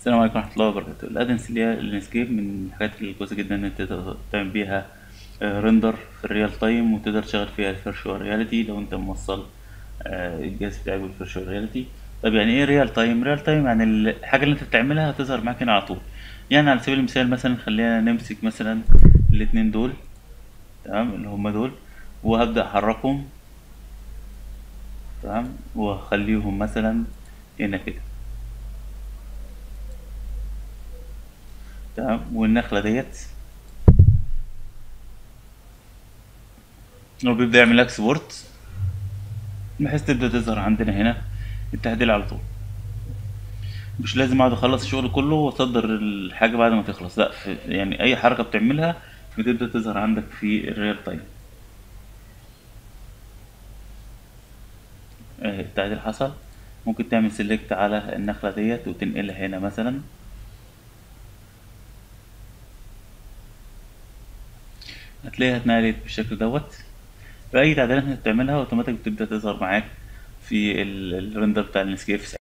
السلام عليكم ورحمة الله وبركاته الادنس اللي هي الانسكيب من الحاجات الكويسة جدا ان انت تقدر تعمل بيها ريندر في الريال تايم وتقدر تشغل فيها الفيرشوال رياليتي لو انت موصل آه، الجهاز بتاعك بالفيرشوال رياليتي طب يعني ايه ريال تايم ريال تايم يعني الحاجة اللي انت بتعملها هتظهر معاك هنا على طول يعني على سبيل المثال مثلا خلينا نمسك مثلا الاتنين دول تمام اللي هما دول وهبدأ احركهم تمام واخليهم مثلا هنا كده تمام والنخلة ديت هو بيبدأ يعمل اكسبورت بحيث تبدأ تظهر عندنا هنا التعديل على طول مش لازم اقعد اخلص الشغل كله واصدر الحاجة بعد ما تخلص لا في يعني اي حركة بتعملها بتبدأ تظهر عندك في الريال تايم آه، التعديل حصل ممكن تعمل سيلكت على النخلة ديت وتنقلها هنا مثلا هتلاقيها اتنقلت بالشكل دوت فأي تعديلات انت بتعملها اوتوماتيك بتبدأ تظهر معاك في ال- الريندر بتاع الانسكيب